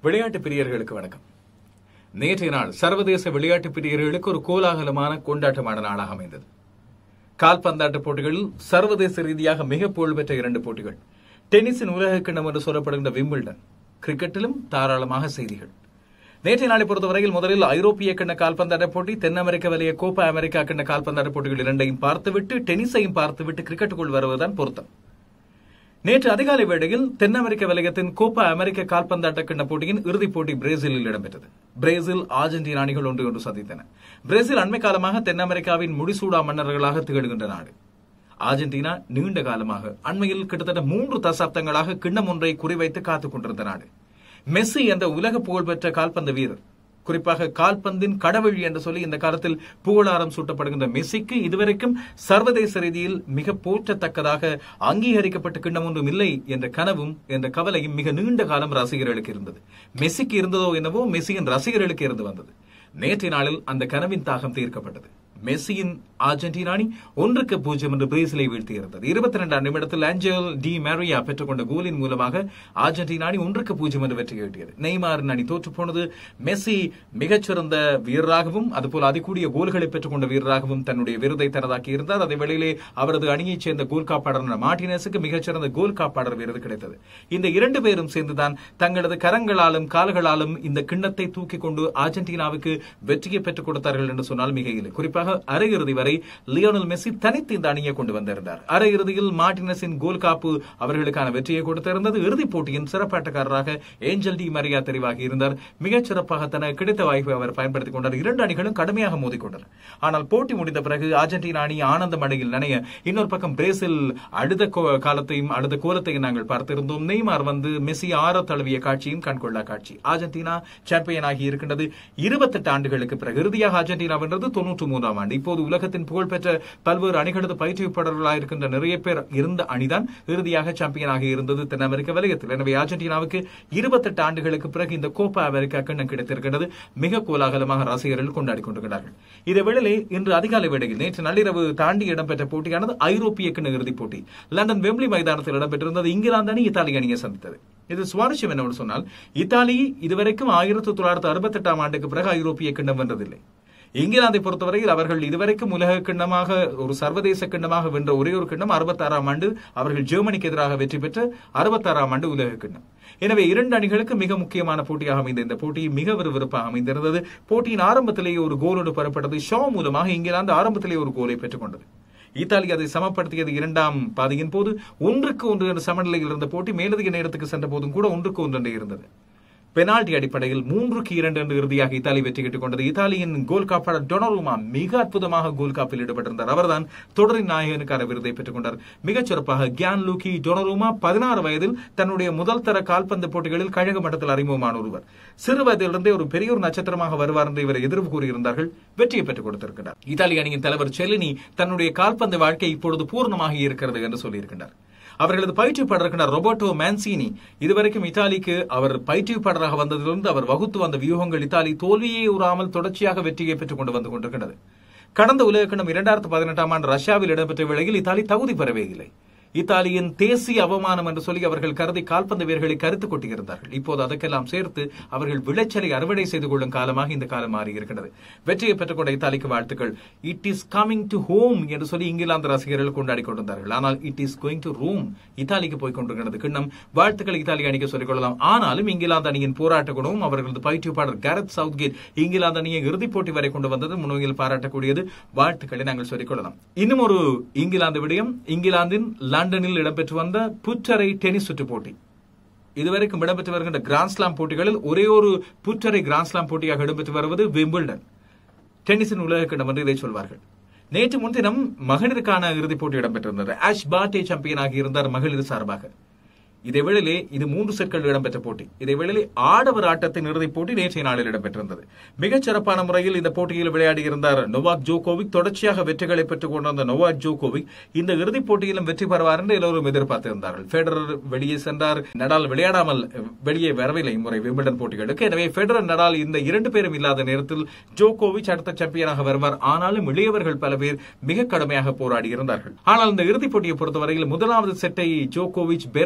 விளையாட்டு பிரியர்களுக்கு வணக்கம் நேற்றைய நாள் சர்வதேச விளையாட்டு பிரியர்களுக்கு ஒரு கோலாகலமான கொண்டாட்டமான நாளாக அமைந்தது கால்பந்தாட்ட போட்டிகளில் சர்வதேச ரீதியாக மிக புகழ்பெற்ற இரண்டு போட்டிகள் டென்னிஸின் உலக கிண்ணம் என்று சொல்லப்படுகின்ற விம்பிள்டன் கிரிக்கெட்டிலும் தாராளமாக செய்திகள் நேற்றைய நாளை பொறுத்தவரையில் முதலில் ஐரோப்பிய கிண்ண கால்பந்தாட்ட போட்டி தென் அமெரிக்க வலிய கோப்பா அமெரிக்கா கிண்ண கால்பந்தாட்ட போட்டிகள் இரண்டையும் பார்த்துவிட்டு டென்னிஸையும் பார்த்துவிட்டு கிரிக்கெட்டுக்குள் வருவதுதான் பொருத்தம் நேற்று அதிகாலை வேளையில் தென் அமெரிக்க வலயத்தின் கோப்பா அமெரிக்க கால்பந்தாட்ட கிண்ண போட்டியின் இறுதிப் போட்டி பிரேசிலில் இடம்பெற்றது பிரேசில் அர்ஜென்டினா அணிகள் ஒன்று ஒன்று சந்தித்தன பிரேசில் அண்மை காலமாக தென் அமெரிக்காவின் முடிசூடா மன்னர்களாக திகழ்கின்ற நாடு அர்ஜென்டினா நீண்ட காலமாக அண்மையில் கிட்டத்தட்ட மூன்று தசாப்தங்களாக கிண்ணம் ஒன்றை குறிவைத்து காத்துக் கொண்டிருந்த நாடு மெஸ்ஸி என்ற உலக புகழ்பெற்ற கால்பந்து வீரர் குறிப்பாக கால்பந்தின் கடவுள் என்று சொல்லி இந்த காலத்தில் புகழாரம் சூட்டப்படுகின்ற மெஸ்ஸிக்கு இதுவரைக்கும் சர்வதேச ரீதியில் மிக போற்றத்தக்கதாக அங்கீகரிக்கப்பட்ட கிண்ணம் ஒன்றும் இல்லை என்ற கனவும் என்ற கவலையும் மிக நீண்ட காலம் ரசிகர்களுக்கு இருந்தது மெஸ்ஸிக்கு இருந்ததோ என்னவோ மெஸ்ஸியின் ரசிகர்களுக்கு இருந்து வந்தது நேற்றைய நாளில் அந்த கனவின் தாகம் தீர்க்கப்பட்டது மெஸ்ஸியின் அர்ஜென்டினா அணி ஒன்றுக்கு பூஜ்ஜியம் என்று பிரேசிலை வீழ்த்தியிருந்தது இருபத்தி இரண்டாம் நிமிடத்தில் ஆஞ்சல் டி மேரியா பெற்றுக்கொண்ட கோலின் மூலமாக அர்ஜென்டினா அணி ஒன்றுக்கு பூஜ்ஜியம் என்று வெற்றி ஈட்டியது நெய்மாரின் அணி தோற்று போனது மெஸ்ஸி மிகச்சிறந்த வீரராகவும் அதுபோல அதிகூடிய கோல்களை பெற்றுக்கொண்ட வீரராகவும் தன்னுடைய விருதை தனதாக்கி இருந்தார் அதே வேளையிலே அவரது அணியைச் சேர்ந்த கோல் காப்பாளர் மார்டினஸுக்கு மிகச்சிறந்த கோல் காப்பாளர் விருது கிடைத்தது இந்த இரண்டு பேரும் சேர்ந்துதான் தங்களது கரங்களாலும் கால்களாலும் இந்த கிண்ணத்தை தூக்கி கொண்டு அர்ஜென்டினாவுக்கு வெற்றியை பெற்றுக் கொடுத்தார்கள் என்று சொன்னால் மிக இல்லை குறிப்பாக அரையிறுதி வரை லியோனல் மெஸ்ஸி தனித்து இந்த அணியை கொண்டு வந்திருந்தார் அரையிறுதியில் மார்டினஸின் கோல் காப்பு அவர்களுக்கான வெற்றியை கொடுத்திருந்தது இறுதிப் போட்டியின் சிறப்பாட்டக்காரராக ஏஞ்சல் டி மரியா தெரிவாகி இருந்தார் மிகச் சிறப்பாக தனக்கு கிடைத்த வாய்ப்பை அவர் பயன்படுத்திக் கொண்டார் இரண்டு அணிகளும் கடுமையாக மோதிக்கொண்டனர் ஆனால் போட்டி முடிந்த பிறகு அர்ஜென்டினா அணி ஆனந்த மடையில் நனைய இன்னொரு பக்கம் பிரேசில் அடுத்த கோ- காலத்தையும் அடுத்த கோலத்தையும் நாங்கள் பார்த்திருந்தோம் நெய்மார் வந்து மெஸ்ஸி ஆற தழுவிய காட்சியும் கண்கொள்ளா காட்சி அர்ஜென்டினா சாம்பியன் ஆகி இருக்கின்றது இருபத்தெட்டு ஆண்டுகளுக்கு பிறகு இறுதியாக அர்ஜென்டினா வென்றது தொன்னூற்று மூன்றாம் ஆண்டு இப்போது உலகத்தின் புகழ்பெற்ற பல்வேறு அணிகளது பயிற்றுவிப்பாளர்களாக இருக்கின்ற நிறைய பேர் இருந்த அணிதான் இறுதியாக சாம்பியனாக இருந்தது தென் அமெரிக்க வலயத்தில் எனவே அர்ஜென்டினாவுக்கு இருபத்தெட்டு ஆண்டுகளுக்கு பிறகு இந்த கோப்பா அமெரிக்கா கிண்ணம் கிடைத்திருக்கிறது மிக கோலாகலமாக ரசிகர்கள் கொண்டாடி கொண்டிருக்கிறார்கள் இதே வேளையிலே இன்று அதிகாலை வேளையில் நேற்று நள்ளிரவு தாண்டி இடம்பெற்ற போட்டியானது ஐரோப்பிய கிண்ண இறுதிப் போட்டி லண்டன் வெம்ப்லி மைதானத்தில் இடம்பெற்றிருந்தது இங்கிலாந்து அணி இத்தாலி அணியை சந்தித்தது இது சுவாரஸ்யம் என்னவென்று சொன்னால் இத்தாலி இதுவரைக்கும் ஆயிரத்தி தொள்ளாயிரத்தி அறுபத்தி எட்டாம் ஆண்டுக்கு பிறகு ஐரோப்பிய கிண்ணம் வென்றதில்லை இங்கிலாந்தை பொறுத்தவரையில் அவர்கள் இதுவரைக்கும் உலக கிண்ணமாக ஒரு சர்வதேச கிண்ணமாக வென்ற ஒரே ஒரு கிண்ணம் அறுபத்தாறாம் ஆண்டு அவர்கள் ஜெர்மனிக்கு எதிராக வெற்றி பெற்ற அறுபத்தாறாம் ஆண்டு உலக கிண்ணம் எனவே இரண்டு அணிகளுக்கு மிக முக்கியமான போட்டியாக அமைந்த இந்த போட்டி மிக விறுவிறுப்பாக அமைந்திருந்தது போட்டியின் ஆரம்பத்திலேயே ஒரு கோலோடு பெறப்பட்டது ஷா மூலமாக இங்கிலாந்து ஆரம்பத்திலேயே ஒரு கோலை பெற்றுக் கொண்டது இத்தாலி அதை சமப்படுத்தியது இரண்டாம் பாதியின் போது ஒன்றுக்கு ஒன்று என்ற சமநிலையில் இருந்த போட்டி மேலதிக நேரத்துக்கு சென்ற போதும் கூட ஒன்றுக்கு ஒன்று என்றே இருந்தது பெனால்டி அடிப்படையில் மூன்றுக்கு இரண்டு என்று இறுதியாக இத்தாலி வெற்றி பெற்றுக் கொண்டது இத்தாலியின் கோல் காப்பாளர் டொனருமா மிக அற்புதமாக கோல் காப்பில் ஈடுபட்டிருந்தார் அவர்தான் தொடரின் நாயகனுக்கான விருதை பெற்றுக் கொண்டார் மிகச் சிறப்பாக கியான் லூக்கி டொனருமா பதினாறு வயதில் தன்னுடைய முதல் தர கால்பந்து போட்டிகளில் கழக மட்டத்தில் அறிமுகமான ஒருவர் சிறு வயதிலிருந்தே ஒரு பெரிய ஒரு நட்சத்திரமாக வருவார் என்று இவரை எதிர்ப்பு கூறியிருந்தார்கள் வெற்றியை பெற்றுக் கொடுத்திருக்கிறார் இத்தாலி அணியின் தலைவர் செலினி தன்னுடைய கால்பந்து வாழ்க்கை இப்பொழுது பூர்ணமாகி இருக்கிறது என்று சொல்லியிருக்கிறார் அவர்களது பயிற்றுவிப்பாளர் ரொபர்டோ மான்சினி இதுவரைக்கும் இத்தாலிக்கு அவர் பயிற்றுவிப்பாளராக வந்ததிலிருந்து அவர் வகுத்து வந்த வியூகங்கள் இத்தாலி தோல்வியே உறாமல் தொடர்ச்சியாக வெற்றியை பெற்றுக் கொண்டு வந்து கொண்டிருக்கிறது கடந்த உலகக்கிணம் இரண்டாயிரத்து பதினெட்டாம் ஆண்டு ரஷ்யாவில் இடம்பெற்ற வேளையில் இத்தாலி தகுதி பெறவே இல்லை இத்தாலியின் தேசிய அவமானம் என்று சொல்லி அவர்கள் கருதி கால்பந்து வீரர்களை கருத்து கொட்டியிருந்தார்கள் இப்போது அதற்கெல்லாம் சேர்த்து அவர்கள் விளைச்சலை அறுவடை செய்து கொள்ளும் காலமாக இந்த காலம் மாறி இருக்கிறது வெற்றியை பெற்றுக்கொண்ட இத்தாலிக்கு வாழ்த்துக்கள் it is coming to home என்று சொல்லி இங்கிலாந்து ரசிகர்கள் கொண்டாடி கொண்டிருந்தார்கள் ஆனால் it is going to Rome இத்தாலிக்கு போய் கொண்டிருக்கிறது கிண்ணம் வாழ்த்துக்கள் இத்தாலி அணிக்கு சொல்லிக் கொள்ளலாம் ஆனாலும் இங்கிலாந்து அணியின் போராட்ட குணமும் அவர்களது பயிற்றுவிப்பாளர் கேரத் சவுத்கேட் இங்கிலாந்து அணியை இறுதிப் போட்டி வரை கொண்டு வந்தது முன்வையில் பாராட்டக்கூடியது வாழ்த்துக்களை நாங்கள் சொல்லிக் கொள்ளலாம் இன்னும் ஒரு இங்கிலாந்து விடயம் இங்கிலாந்தின் லண்டனில் இடம்பெற்று வந்த புற்றரை டென்னிஸ் சுற்று போட்டி இதுவரைக்கும் இடம்பெற்று வருகின்ற கிராண்ட்ஸ்லாம் போட்டிகளில் ஒரே ஒரு புற்றரை கிராண்ட்ஸ்லாம் போட்டியாக இடம்பெற்று வருவது விம்பிள்டன் டென்னிஸின் உலக கிண்ணம் என்று இதை சொல்வார்கள் நேற்று முன்தினம் மகளிருக்கான இறுதிப் போட்டி இடம்பெற்றிருந்தது ஆஷ் பாட்டே சாம்பியனாகி இருந்தார் மகளிர் சார்பாக இதே வேளையிலே இது மூன்று செட்கள் இடம்பெற்ற போட்டி இதே வேளையிலே ஆடவர் ஆட்டத்தின் இறுதிப் போட்டி நேற்றைய நாளில் இடம்பெற்றிருந்தது மிகச் சிறப்பான முறையில் இந்த போட்டியில் விளையாடி இருந்தார் நோவாக் ஜோகோவிக் தொடர்ச்சியாக வெற்றிகளை பெற்றுக் கொண்டிருந்த நோவாக் ஜோகோவிக் இந்த இறுதிப் போட்டியிலும் வெற்றி பெறுவார் என்று எல்லோரும் எதிர்பார்த்திருந்தார்கள் ஃபெடரர் வெளியே சென்றார் நடால் விளையாடாமல் வெளியே வரவில்லை இம்முறை விம்பிள்டன் போட்டிகளுக்கு எனவே ஃபெடரர் நடால் இந்த இரண்டு பேரும் இல்லாத நேரத்தில் ஜோகோவிச் அடுத்த சாம்பியனாக வருவார் ஆனாலும் இளையவர்கள் பல பேர் மிக கடுமையாக போராடி இருந்தார்கள் ஆனால் இந்த இறுதிப் போட்டியை பொறுத்தவரையில் முதலாவது செட்டை ஜோகோவிச் பெரட்டினிடம்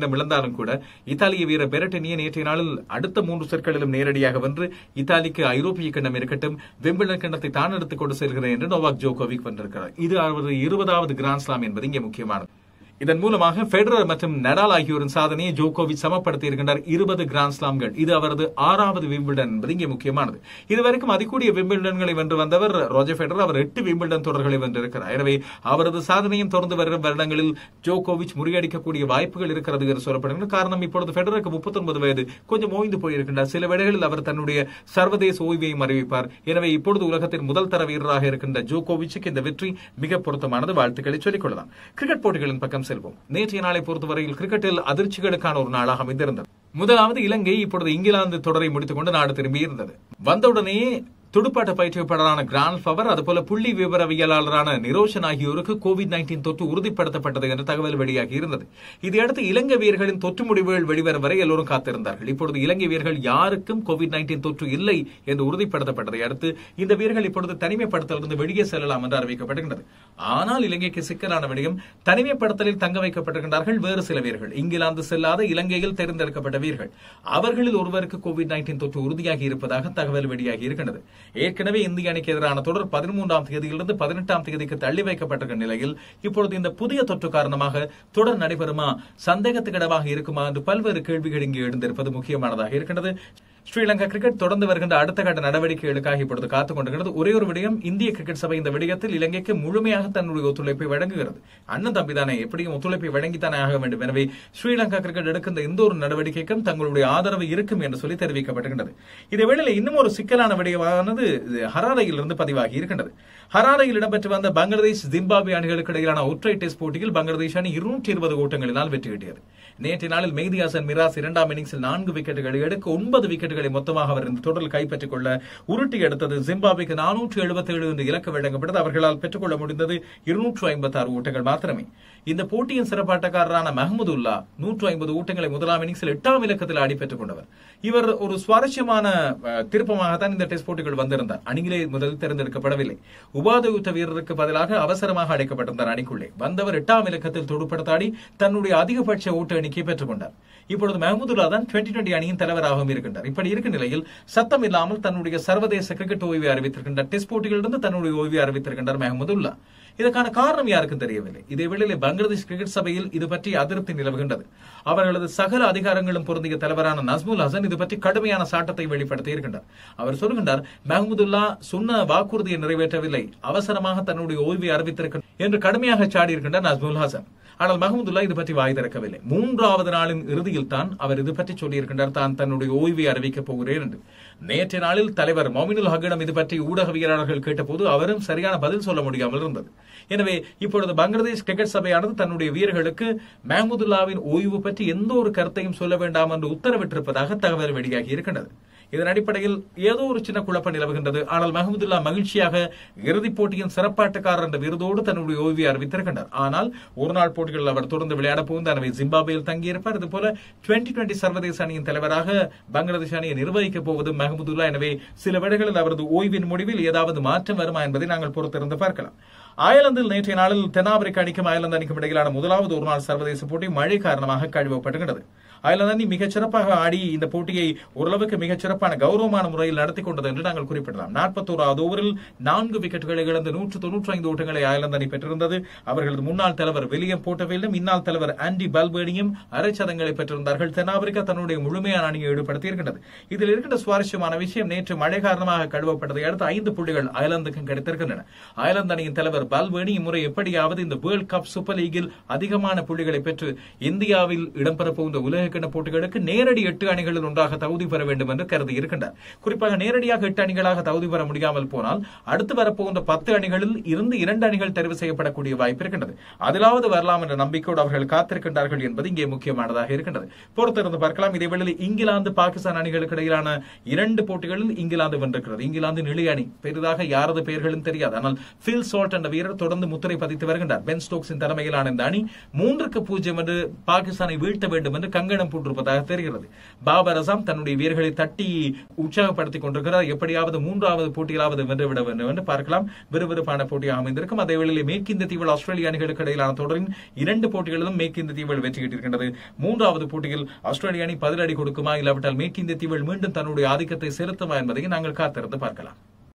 கிண்ணம் இழந்தாலும் கூட இத்தாலிய வீரர் பெரட்டினிய நேற்றைய நாளில் அடுத்த மூன்று செட்களிலும் நேரடியாக வென்று இத்தாலிக்கு ஐரோப்பிய கிண்ணம் இருக்கட்டும் விம்பிள்டன் கிண்ணத்தை தான் எடுத்துக் கொண்டு செல்கிறேன் என்று நோவாக் ஜோகோவிக் வென்றிருக்கிறார் இது அவரது இருபதாவது கிராண்ட் ஸ்லாம் என்பது இங்கே முக்கியமானது இதன் மூலமாக பெடரர் மற்றும் நடால் ஆகியோரின் சாதனையை ஜோகோவிச் சமப்படுத்தி இருக்கின்றார் இருபது கிராண்ட் ஸ்லாம்கள் இது அவரது ஆறாவது விம்பிள்டன் என்பது இங்கே முக்கியமானது இதுவரைக்கும் அதிகூடிய விம்பிள்டன்களை வென்று வந்தவர் ரோஜர் பெடரர் அவர் எட்டு விம்பிள்டன் தொடர்களை வென்றிருக்கிறார் எனவே அவரது சாதனையும் தொடர்ந்து வருகிற வருடங்களில் ஜோகோவிச் முறியடிக்கக்கூடிய வாய்ப்புகள் இருக்கிறது என்று சொல்லப்படுகிறது காரணம் இப்பொழுது பெடருக்கு முப்பத்தொன்பது வயது கொஞ்சம் ஓய்ந்து போயிருக்கின்றார் சில வேளைகளில் அவர் தன்னுடைய சர்வதேச ஓய்வையும் அறிவிப்பார் எனவே இப்பொழுது உலகத்தின் முதல் தர வீரராக இருக்கின்ற ஜோகோவிச்சுக்கு இந்த வெற்றி மிக பொருத்தமானது வாழ்த்துக்களை சொல்லிக் கொள்ளலாம் கிரிக்கெட் போட்டிகளின் பக்கம் செல்வோம் நேற்றைய நாளை பொறுத்தவரையில் கிரிக்கெட்டில் அதிர்ச்சிகளுக்கான ஒரு நாளாக அமைந்திருந்தது முதலாவது இலங்கை இப்பொழுது இங்கிலாந்து தொடரை முடித்துக் கொண்டு நாடு திரும்பி இருந்தது வந்தவுடனே துடுப்பாட்ட பயிற்றுவிப்பாளரான கிராண்ட் பவர் அதுபோல புள்ளி விவரவியலாளரான நிரோஷன் ஆகியோருக்கு கோவிட் நைன்டீன் தொற்று உறுதிப்படுத்தப்பட்டது என்ற தகவல் வெளியாகி இருந்தது இதையடுத்து இலங்கை வீரர்களின் தொற்று முடிவுகள் வெளிவரும் வரை எல்லோரும் காத்திருந்தார்கள் இப்பொழுது இலங்கை வீரர்கள் யாருக்கும் கோவிட் நைன்டீன் தொற்று இல்லை என்று உறுதிப்படுத்தப்பட்டதை அடுத்து இந்த வீரர்கள் இப்பொழுது தனிமைப்படுத்தலிருந்து வெளியே செல்லலாம் என்று அறிவிக்கப்படுகின்றது ஆனால் இலங்கைக்கு சிக்கலான விடயம் தனிமைப்படுத்தலில் தங்க வைக்கப்பட்டிருக்கின்றார்கள் வேறு சில வீரர்கள் இங்கிலாந்து செல்லாத இலங்கையில் தேர்ந்தெடுக்கப்பட்ட வீரர்கள் அவர்களில் ஒருவருக்கு கோவிட் நைன்டீன் தொற்று உறுதியாகி இருப்பதாக தகவல் வெளியாகி இருக்கின்றது ஏற்கனவே இந்திய அணிக்கு எதிரான தொடர் பதிமூன்றாம் தேதியிலிருந்து பதினெட்டாம் தேதிக்கு தள்ளி வைக்கப்பட்டிருக்கிற நிலையில் இப்பொழுது இந்த புதிய தொற்று காரணமாக தொடர் நடைபெறுமா சந்தேகத்துக்கிடமாக இருக்குமா என்று பல்வேறு கேள்விகள் இங்கு எழுந்திருப்பது முக்கியமானதாக இருக்கின்றது ஸ்ரீலங்கா கிரிக்கெட் தொடர்ந்து வருகின்ற அடுத்த கட்ட நடவடிக்கைகளுக்காக இப்பொழுது காத்துக் கொண்டிருக்கிறது ஒரே ஒரு விடயம் இந்திய கிரிக்கெட் சபை இந்த விடயத்தில் இலங்கைக்கு முழுமையாக தன்னுடைய ஒத்துழைப்பை வழங்குகிறது அண்ணன் தம்பிதானே எப்படியும் ஒத்துழைப்பை வழங்கித்தானே ஆக வேண்டும் எனவே ஸ்ரீலங்கா கிரிக்கெட் எடுக்கின்ற எந்த ஒரு நடவடிக்கைக்கும் தங்களுடைய ஆதரவு இருக்கும் என்று சொல்லி தெரிவிக்கப்படுகின்றது இதே வேளையில் இன்னும் ஒரு சிக்கலான விடயமானது ஹராரையில் இருந்து பதிவாகி இருக்கின்றது ஹராரையில் இடம்பெற்று வந்த பங்களாதேஷ் ஜிம்பாப்வே அணிகளுக்கு இடையிலான ஒற்றை டெஸ்ட் போட்டியில் பங்களாதேஷ் அணி இருநூற்றி இருபது ஓட்டங்களினால் வெற்றி கிட்டியது நேற்றைய நாளில் மெய்தி ஹசன் மிராஸ் இரண்டாம் இன்னிங்ஸில் நான்கு விக்கெட்டுகளை எடுக்க ஒன்பது விக்கெட்டுகளை மொத்தமாக அவர் இந்த தொடரில் கைப்பற்றிக் கொள்ள உருட்டி எடுத்தது ஜிம்பாப்வேக்கு நானூற்று எழுபத்தி ஏழு என்று இலக்கு வழங்கப்பட்டது அவர்களால் பெற்றுக்கொள்ள முடிந்தது இருநூற்று ஐம்பத்தி ஆறு ஓட்டங்கள் மாத்திரமே இந்த போட்டியின் சிறப்பாட்டக்காரரான மஹமுதுல்லா நூற்று ஐம்பது ஓட்டங்களை முதலாம் இன்னிங்ஸில் எட்டாம் இலக்கத்தில் ஆடி பெற்றுக் கொண்டவர் இவர் ஒரு சுவாரஸ்யமான அஹ், திருப்பமாகத்தான் இந்த டெஸ்ட் போட்டிகள் வந்திருந்தார் அணியிலே முதலில் தேர்ந்தெடுக்கப்படவில்லை உபாதயுத்த வீரருக்கு பதிலாக அவசரமாக அடைக்கப்பட்டிருந்தார் அணிக்குள்ளே வந்தவர் எட்டாம் இலக்கத்தில் தொடுப்படுத்தாடி தன்னுடைய அதிகபட்ச ஓட்டு எண்ணிக்கை பெற்றுக் கொண்டார் இப்பொழுது மெஹமுதுல்லா தான் டுவெண்டி டுவெண்டி அணியின் தலைவராகவும் இருக்கின்றார் இப்படி இருக்கும் நிலையில் சத்தம் இல்லாமல் தன்னுடைய சர்வதேச கிரிக்கெட் ஓய்வை அறிவித்திருக்கின்றார் டெஸ்ட் போட்டிகளிலிருந்து தன்னுடைய ஓய்வை அறிவித்திருக்கின்றார் மெஹமுதுல்லா இதற்கான காரணம் யாருக்கும் தெரியவில்லை இதே வேளையில் பங்களாதேஷ் கிரிக்கெட் சபையில் இது பற்றி அதிருப்தி நிலவுகின்றது அவர்களது சகல அதிகாரங்களும் பொருந்திய தலைவரான நஸ்முல் ஹசன் இது பற்றி கடுமையான சாட்டத்தை வெளிப்படுத்தி இருக்கின்றார் அவர் சொல்கின்றார் மெஹமுதுல்லா சொன்ன வாக்குறுதியை நிறைவேற்றவில்லை அவசரமாக தன்னுடைய ஓய்வை அறிவித்திருக்க என்று கடுமையாக சாடி இருக்கின்றார் நஸ்முல் ஹசன் ஆனால் மஹமுதுல்லா இது பற்றி வாய் திறக்கவில்லை மூன்றாவது நாளின் இறுதியில் தான் அவர் இது பற்றி சொல்லியிருக்கின்றார் தான் தன்னுடைய ஓய்வை அறிவிக்கப் போகிறேன் என்று நேற்றைய நாளில் தலைவர் மொமினுல் ஹக்கிடம் இது பற்றி ஊடகவியலாளர்கள் கேட்டபோது அவரும் சரியான பதில் சொல்ல முடியாமல் இருந்தது எனவே இப்பொழுது பங்களாதேஷ் கிரிக்கெட் சபையானது தன்னுடைய வீரர்களுக்கு மஹமுதுல்லாவின் ஓய்வு பற்றி எந்த ஒரு கருத்தையும் சொல்ல வேண்டாம் என்று உத்தரவிட்டிருப்பதாக தகவல் வெளியாகி இருக்கின்றது இதன் அடிப்படையில் ஏதோ ஒரு சின்ன குழப்பம் நிலவுகின்றது ஆனால் மஹமுதுல்லா மகிழ்ச்சியாக இறுதிப் போட்டியின் சிறப்பாட்டக்காரர் என்ற விருதோடு தன்னுடைய ஓய்வை அறிவித்திருக்கின்றார் ஆனால் ஒரு நாள் போட்டிகளில் அவர் தொடர்ந்து விளையாட புகுந்தார் எனவே ஜிம்பாப்வேயில் தங்கியிருப்பார் இதுபோல டுவெண்டி டுவெண்டி சர்வதேச அணியின் தலைவராக பங்களாதேஷ் அணியை நிர்வகிக்கப் போவது மஹமுதுல்லா எனவே சில வேளைகளில் அவரது ஓய்வின் முடிவில் ஏதாவது மாற்றம் வருமா என்பதை நாங்கள் பொறுத்திருந்து பார்க்கலாம் அயர்லாந்தில் நேற்றைய நாளில் தென்னாப்பிரிக்க அணிக்கும் அயர்லாந்து அணிக்கும் இடையிலான முதலாவது ஒருநாள் சர்வதேச போட்டி மழை காரணமாக கழுவப்பட்டுகிறது அயர்லாந்து அணி மிகச் சிறப்பாக ஆடி இந்த போட்டியை ஓரளவுக்கு மிகச் சிறப்பான கௌரவமான முறையில் நடத்தி கொண்டது என்று நாங்கள் குறிப்பிடலாம் நாற்பத்தோராவது ஓவரில் நான்கு விக்கெட்டுகளை இழந்து நூற்று தொன்னூற்றி ஐந்து ஓட்டங்களை அயர்லாந்து அணி பெற்றிருந்தது அவர்களது முன்னாள் தலைவர் வில்லியம் போட்டவேலும் இந்நாள் தலைவர் ஆண்டி பல்பேனியும் அரைச்சதங்களை பெற்றிருந்தார்கள் தென்னாப்பிரிக்கா தன்னுடைய முழுமையான அணியை ஈடுபடுத்தி இருக்கின்றது இதில் இருக்கின்ற சுவாரஸ்யமான விஷயம் நேற்று மழை காரணமாக கழுவப்பட்டதை அடுத்து ஐந்து புள்ளிகள் அயர்லாந்துக்கும் கிடைத்திருக்கின்றன அயர்லாந்து அணியின் தலைவர் பல்பேனி இம்முறை எப்படியாவது இந்த வேர்ல்ட் கப் சூப்பர் லீகில் அதிகமான புள்ளிகளை பெற்று இந்தியாவில் இடம்பெற போகின்ற உலகக்கிண போட்டிகளுக்கு நேரடி எட்டு அணிகளில் ஒன்றாக தகுதி பெற வேண்டும் என்று கருதி இருக்கின்றார் குறிப்பாக நேரடியாக எட்டு அணிகளாக தகுதி பெற முடியாமல் போனால் அடுத்து வரப்போகின்ற பத்து அணிகளில் இருந்து இரண்டு அணிகள் தெரிவு செய்யப்படக்கூடிய வாய்ப்பு இருக்கின்றது அதிலாவது வரலாம் என்ற நம்பிக்கையோடு அவர்கள் காத்திருக்கின்றார்கள் என்பது இங்கே முக்கியமானதாக இருக்கின்றது பொறுத்திருந்து பார்க்கலாம் இதே வேளையில் இங்கிலாந்து பாகிஸ்தான் அணிகளுக்கு இடையிலான இரண்டு போட்டிகளில் இங்கிலாந்து வென்றிருக்கிறது இங்கிலாந்து நிலை அணி பெரிதாக யாரது பெயர்களும் தெரியாது ஆனால் பில் சால்ட் என்ற வீரர் தொடர்ந்து முத்திரை பதித்து வருகின்றார் பென் ஸ்டோக்ஸின் தலைமையிலான இந்த அணி மூன்றுக்கு பூஜ்ஜியம் என்று பாகிஸ்தானை வீழ்த்த வேண்டும் என்று கங்கண கங்கணம் பூட்டிருப்பதாக தெரிகிறது பாபர் அசாம் தன்னுடைய வீரர்களை தட்டி உற்சாகப்படுத்திக் கொண்டிருக்கிறார் எப்படியாவது மூன்றாவது போட்டியிலாவது வென்றுவிட வேண்டும் என்று பார்க்கலாம் விறுவிறுப்பான போட்டியாக அமைந்திருக்கும் அதே வேளையில் மேற்கிந்திய தீவில் ஆஸ்திரேலிய அணிகளுக்கு இடையிலான தொடரின் இரண்டு போட்டிகளிலும் மேற்கிந்திய தீவில் வெற்றி கிட்டிருக்கின்றது மூன்றாவது போட்டியில் ஆஸ்திரேலிய அணி பதிலடி கொடுக்குமா இல்லாவிட்டால் மேற்கிந்திய தீவில் மீண்டும் தன்னுடைய ஆதிக்கத்தை செலுத்துமா என்பதை நாங்கள் காத்திருந்து பார்க்கலாம்